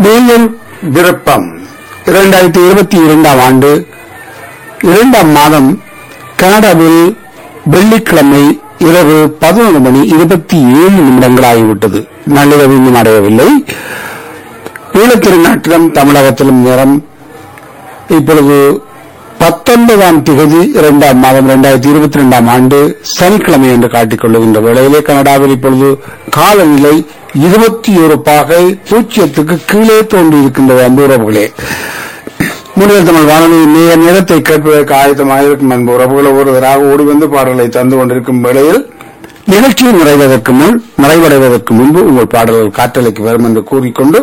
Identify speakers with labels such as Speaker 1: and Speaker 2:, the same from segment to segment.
Speaker 1: மேலும் விருப்பம் இரண்டாயிரத்தி இருபத்தி இரண்டாம் ஆண்டு இரண்டாம் மாதம் கனடாவில் வெள்ளிக்கிழமை இரவு பதினொரு மணி இருபத்தி ஏழு நிமிடங்கள் ஆகிவிட்டது நள்ளிரவு இன்னும் அடையவில்லை ஈழத்திருநாட்டிலும் தமிழகத்திலும் நேரம் இப்பொழுது பத்தொன்பதாம் திகதி இரண்டாம் மாதம் இரண்டாயிரத்தி இருபத்தி ரெண்டாம் ஆண்டு சனிக்கிழமை என்று காட்டிக் கொள்ளுகின்ற வேளையிலே கனடாவில் இப்பொழுது காலநிலை இருபத்தி ஒரு பாகை பூஜ்ஜியத்துக்கு கீழே தோன்றி இருக்கின்றது அன்பு உறவுகளே முன்னில் தமிழ் வானொலி நேர நேரத்தை கேட்பதற்கு ஆயத்தமாக இருக்கும் அன்பு உறவுகள் ஒருவராக ஓடி வந்து பாடல்களை தந்து கொண்டிருக்கும் வேளையில் நிகழ்ச்சி நிறைவதற்கு முன் நிறைவடைவதற்கு முன்பு உங்கள் பாடல்கள் காற்றலைக்கு வரும் என்று கூறிக்கொண்டு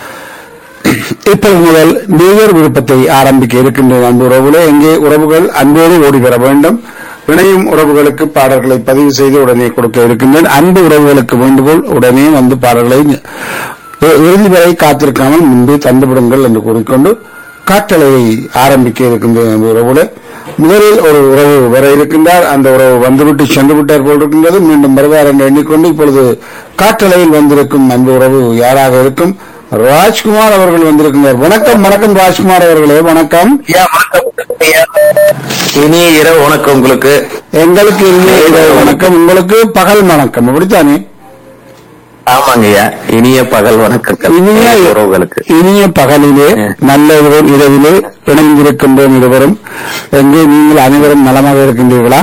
Speaker 1: இப்போது முதல் நேயர் விருப்பத்தை ஆரம்பிக்க இருக்கின்ற அன்பு உறவுகளே எங்கே உறவுகள் அன்போடு ஓடி பெற வேண்டும் இணையும் உறவுகளுக்கு பாடல்களை பதிவு செய்து உடனே கொடுக்க இருக்கின்றேன் அன்பு உறவுகளுக்கு வேண்டுகோள் உடனே வந்து பாடல்களை இ- இறுதி வரை காத்திருக்காமல் முன்பே தந்துவிடுங்கள் என்று கூறிக்கொண்டு காற்றலையை ஆரம்பிக்க இருக்கின்ற அன்பு உறவுகளே முதலில் ஒரு உறவு வர இருக்கின்றார் அந்த உறவு வந்துவிட்டு சென்று விட்டார் போல் இருக்கின்றது மீண்டும் வருவார் என்று எண்ணிக்கொண்டு இப்பொழுது காற்றலையில் வந்திருக்கும் அன்பு உறவு யாராக இருக்கும் ராஜ்குமார் அவர்கள் வந்திருக்கின்றார் வணக்கம் வணக்கம் ராஜ்குமார் அவர்களே வணக்கம்
Speaker 2: ஐயா, வணக்கம் ஐயா. இனிய இரவு வணக்கம் உங்களுக்கு
Speaker 1: எங்களுக்கு இனிய இரவு வணக்கம் உங்களுக்கு பகல் வணக்கம் அப்படித்தானே
Speaker 2: ஆமாங்க ஐயா இனிய பகல் வணக்கங்கள்
Speaker 1: இனிய
Speaker 2: உறவுகளுக்கு
Speaker 1: இனிய பகலிலே நல்ல இரவு- இரவிலே இணைந்திருக்கின்றோம் இருவரும் எங்கே நீங்கள் அனைவரும் நலமாக இருக்கின்றீர்களா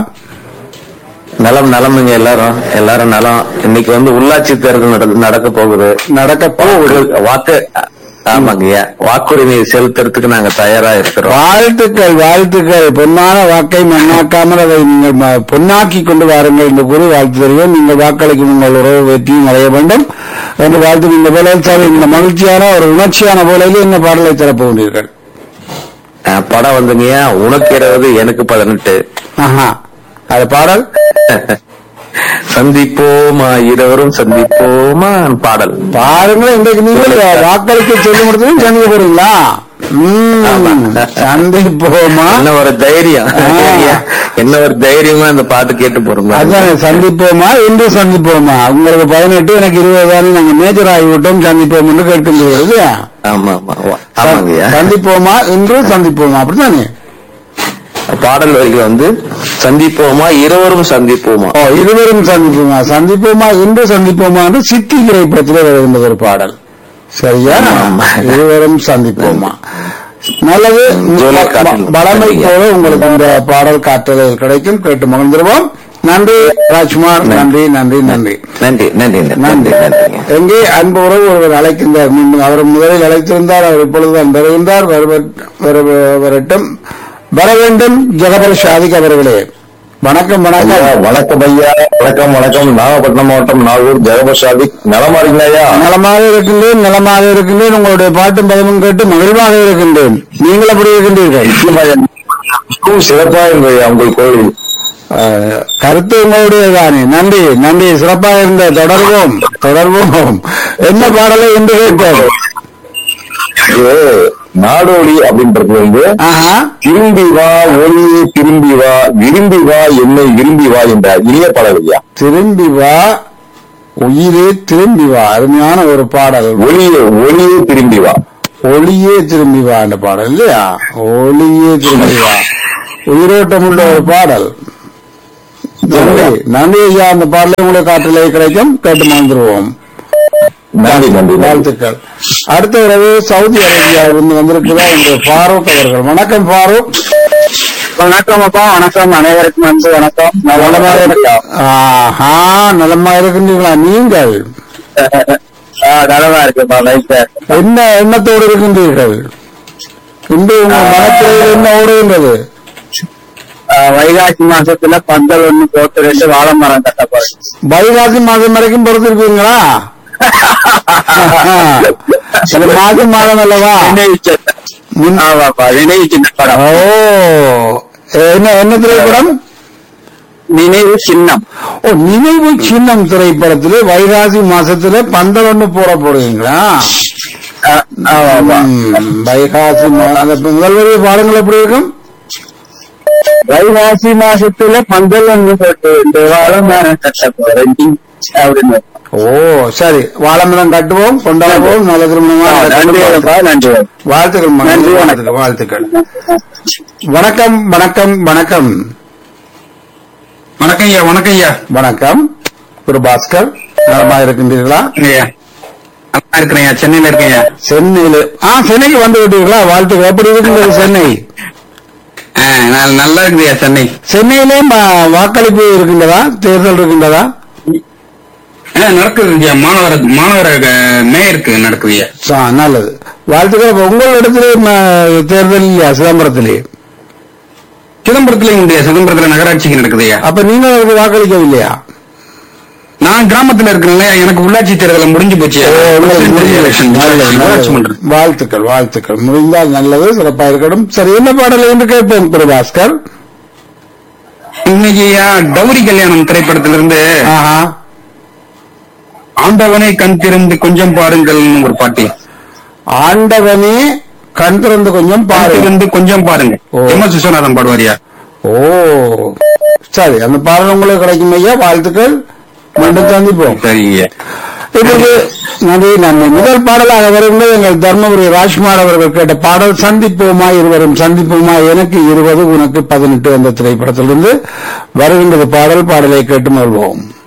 Speaker 2: நலம் நலமுங்க எல்லாரும் எல்லாரும் நலம் இன்னைக்கு வந்து உள்ளாட்சி தேர்தல் நட- நடக்க போகுது
Speaker 1: நடக்க போகுது
Speaker 2: வாக்கு- வாக்கு ஆமாங்க ஐயா வாக்குரிமை செலுத்துறதுக்கு நாங்க தயாரா இருக்கிறோம்
Speaker 1: வாழ்த்துக்கள் வாழ்த்துக்கள் பொன்னான வாக்கை மண்ணாக்காமல் அதை நீங்கள் ம- பொன்னாக்கி கொண்டு வாருங்கள் என்று கூறி வாழ்த்து தருவோம் நீங்கள் வாக்களிக்கும் உங்கள் உறவு வெற்றியும் அடைய வேண்டும் என்று வாழ்த்து இந்த வேலையில் சார் இந்த மகிழ்ச்சியான ஒரு உணர்ச்சியான வேலையில் என்ன பாடலை தரப்போகிறீர்கள்
Speaker 2: அஹ், படம் வந்துங்க ஐயா, உனக்கு இருபது எனக்கு பதினெட்டு
Speaker 1: ஆஹா அது பாடல்
Speaker 2: சந்திப்போமா இருவரும் சந்திப்போமா பாடல்
Speaker 1: பாருங்கள் இன்றைக்கு நீங்கள் வாக்களிக்க சொல்லி முடிச்சதும் சந்திக்க போறீங்களா ம், சந்திப்போமா
Speaker 2: என்ன ஒரு தைரியம்
Speaker 1: ஆ.
Speaker 2: என்ன ஒரு தைரியமா இந்த பாட்டு கேட்டு போறோம்
Speaker 1: அதானே சந்திப்போமா இன்று சந்திப்போமா உங்களுக்கு பதினெட்டு எனக்கு இருபது தானே நாங்க மேஜர் ஆகிவிட்டோம் சந்திப்போம் என்று கேட்கின்றீர்கள் இல்லையா
Speaker 2: ஆமா ஆமா ஆமாங்கய்யா
Speaker 1: சந்திப்போமா இன்று சந்திப்போமா அப்படித்தானே
Speaker 2: பாடல் வரிகள் வந்து சந்திப்போமா இருவரும் சந்திப்போமா
Speaker 1: ஓ இருவரும் சந்திப்போமா சந்திப்போமா இன்று சந்திப்போமா என்று சித்தி திரைப்படத்தில் வருகின்ற ஒரு பாடல் சரியா
Speaker 2: ஆமா.
Speaker 1: இருவரும் சந்திப்போமா நல்லது
Speaker 2: ஜூலை காற்றில்.
Speaker 1: வளமை போல உங்களுக்கு இந்த பாடல் காற்றலை கிடைக்கும் கேட்டு மகிழ்ந்துருவோம் நன்றி ராஜ்குமார் நன்றி நன்றி நன்றி
Speaker 2: நன்றி நன்றி
Speaker 1: நன்றி
Speaker 2: நன்றி நன்றிங்க
Speaker 1: எங்கே அன்பு உறவு ஒருவர் அழைக்கின்றார் மீண்டும் அவர் முதலில் அழைத்திருந்தார் அவர் இப்பொழுதுதான் வருகின்றார் வருவ- வர- வரட்டும் வர வேண்டும் ஜெகபர் ஷாதிக் அவர்களே வணக்கம் வணக்கம்
Speaker 3: வணக்கம் ஐயா வணக்கம் வணக்கம் நாகப்பட்டினம் மாவட்டம் நாகூர் ஜெகபசாதி நலமா இருக்கீங்களா ஐயா
Speaker 1: நலமாக இருக்கின்றேன் நலமாக இருக்கின்றேன் உங்களுடைய பாட்டும் பதமும் கேட்டு மகிழ்வாக இருக்கின்றேன் நீங்கள் எப்படி இருக்கின்றீர்கள்
Speaker 3: நிச்சயமா ஐயா. மிகவும் சிறப்பா இருந்தது ஐயா உங்கள் கோவில்
Speaker 1: அஹ், கருத்து உங்களுடைய தானே நன்றி நன்றி சிறப்பாக இருந்த தொடர்வோம் தொடர்வோம் என்ன பாடலை என்று கேட்பார்
Speaker 3: இது நாடோடி அப்படின்றது வந்து
Speaker 1: ஆஹா
Speaker 3: திரும்பி வா ஒளியே திரும்பி வா விரும்பி வா என்னை விரும்பி வா என்ற இனிய பாடல் ஐயா
Speaker 1: திரும்பி வா உயிரே திரும்பி வா அருமையான ஒரு பாடல்
Speaker 3: ஒளியே ஒளியே திரும்பி வா
Speaker 1: ஒளியே திரும்பி வா என்ற பாடல் இல்லையா ஒளியே திரும்பி வா உயிரோட்டம் உள்ள ஒரு பாடல் நன்றி நன்றி ஐயா அந்த பாடலை உங்களுக்கு காற்றிலே கிடைக்கும் கேட்டு மறந்துருவோம்
Speaker 3: நன்றி நன்றி நன்றி
Speaker 1: வாழ்த்துக்கள் அடுத்த உறவு சவுதி அரேபியாவிலிருந்து வந்திருக்கிறார் இந்த ஃபாரூக் அவர்கள் வணக்கம் ஃபாரூக்
Speaker 2: வணக்கம் அப்பா வணக்கம் அனைவருக்கும் வந்து வணக்கம்
Speaker 1: நலமாக இருக்க ஆஹா நலமா இருக்கின்றீர்களா நீங்கள்
Speaker 2: நலமா இருக்குப்பா லைஃப்
Speaker 1: என்ன எண்ணத்தோடு இருக்கின்றீர்கள் இன்று உங்கள் மனத்திலே என்ன ஓடுகின்றது
Speaker 2: வைகாசி மாசத்துல பந்தல் ஒண்ணு போட்டு ரெண்டு வாழை மரம் கட்ட போறேன்
Speaker 1: வைகாசி மாதம் வரைக்கும் பொறுத்திருப்பீங்களா இது மாசி மாதம் அல்லவா
Speaker 2: நினைவு சின்னம்.
Speaker 1: முன்-
Speaker 2: ஆமாப்பா நினைவு சின்ன படம்
Speaker 1: ஓ என்ன என்ன திரைப்படம்
Speaker 2: நினைவு சின்னம்
Speaker 1: ஓ நினைவு சின்னம் திரைப்படத்திலே வைகாசி மாசத்துல பந்தல் ஒண்ணு போட போடுவீங்களா
Speaker 2: ஆ- ஆமாப்பா
Speaker 1: ம், வைகாசி மா- அந்த முதல் வரி பாடங்கள் எப்படி இருக்கும்
Speaker 2: வைகாசி மாசத்துல பந்தல் ஒண்ணு போட்டு ரெண்டு வாழை மரம் கட்ட போறேன் அப்படின்னு
Speaker 1: ஓ சரி வாழைமரம் கட்டுவோம் கொண்டாடுவோம் நல்ல திருமணமா
Speaker 3: நன்றி ஐயப்பா, நன்றி
Speaker 1: வாழ்த்துக்கள் மகன்.
Speaker 3: நன்றி,
Speaker 1: வாழ்த்துக்கள் வாழ்த்துக்கள் வணக்கம் வணக்கம் வணக்கம்
Speaker 4: வணக்கம் ஐயா வணக்கம் ஐயா
Speaker 1: வணக்கம் குரு பாஸ்கர் நலமா இருக்கின்றீர்களா
Speaker 4: ஐயா நல்லா இருக்கிறேன் ஐயா சென்னையில இருக்கேன் ஐயா
Speaker 1: சென்னையில ஆ சென்னைக்கு வந்து விட்டீர்களா வாழ்த்துக்கள் எப்படி இருக்கின்றது சென்னை
Speaker 4: ஆ, நல்- நல்லா இருக்குது ஐயா சென்னை
Speaker 1: சென்னையிலே ம- வாக்களிப்பு இருக்கின்றதா தேர்தல் இருக்கின்றதா
Speaker 4: ஆ, நடக்குது ஐயா மாநகர மாநகர அஹ், மேயருக்கு நடக்குது ஐயா
Speaker 1: ஆ, நல்லது வாழ்த்துக்கள் அப்ப உங்கள் இடத்திலே ம- தேர்தல் இல்லையா சிதம்பரத்திலே
Speaker 4: சிதம்பரத்துல உண்டு ஐயா. சிதம்பரத்துல நகராட்சிக்கு நடக்குது ஐயா
Speaker 1: அப்ப நீங்கள் அதுக்கு வாக்களிக்கவில்லையா
Speaker 4: நான் கிராமத்துல இருக்கிறேன் எனக்கு உள்ளாட்சி தேர்தல் முடிஞ்சு போச்சு ஐயா.
Speaker 1: ஓ, உங்களுக்கு
Speaker 4: President
Speaker 1: முடிஞ்சது.
Speaker 4: election,
Speaker 1: நல்லது,
Speaker 4: உள்ளாட்சி
Speaker 1: நல்லது.
Speaker 4: மன்றம்.
Speaker 1: வாழ்த்துக்கள் வாழ்த்துக்கள் முடிந்தால் நல்லது சிறப்பா இருக்கட்டும் சரி என்ன பாடல் என்று கேட்போம் குரு பாஸ்கர்
Speaker 4: இன்னைக்கு ஐயா கௌரி கல்யாணம் திரைப்படத்திலிருந்து
Speaker 1: ஆஹா
Speaker 4: ஆண்டவனை கண் திறந்து கொஞ்சம் பாருங்கள்னு ஒரு பாட்டு
Speaker 1: ஆண்டவனே கண் திறந்து கொஞ்சம்
Speaker 4: கண்
Speaker 1: பாரு
Speaker 4: திறந்து கொஞ்சம் பாருங்க
Speaker 1: ஓ.
Speaker 4: எம் எஸ் விஸ்வநாதன் பாடுவாரியா
Speaker 1: ஓ சரி அந்த பாடல் உங்களுக்கு கிடைக்கும் ஐயா வாழ்த்துக்கள் மீண்டும் சந்திப்போம்
Speaker 4: சரிங்க ஐயா
Speaker 1: இப்பொழுது நன்றி நன்றி முதல் பாடலாக வருகின்றது எங்கள் தர்மபுரி ராஜ்குமார் அவர்கள் கேட்ட பாடல் சந்திப்போமா இருவரும் சந்திப்போமா எனக்கு இருபது உனக்கு பதினெட்டு என்ற திரைப்படத்திலிருந்து வருகின்றது பாடல் பாடலை கேட்டு மகிழ்வோம்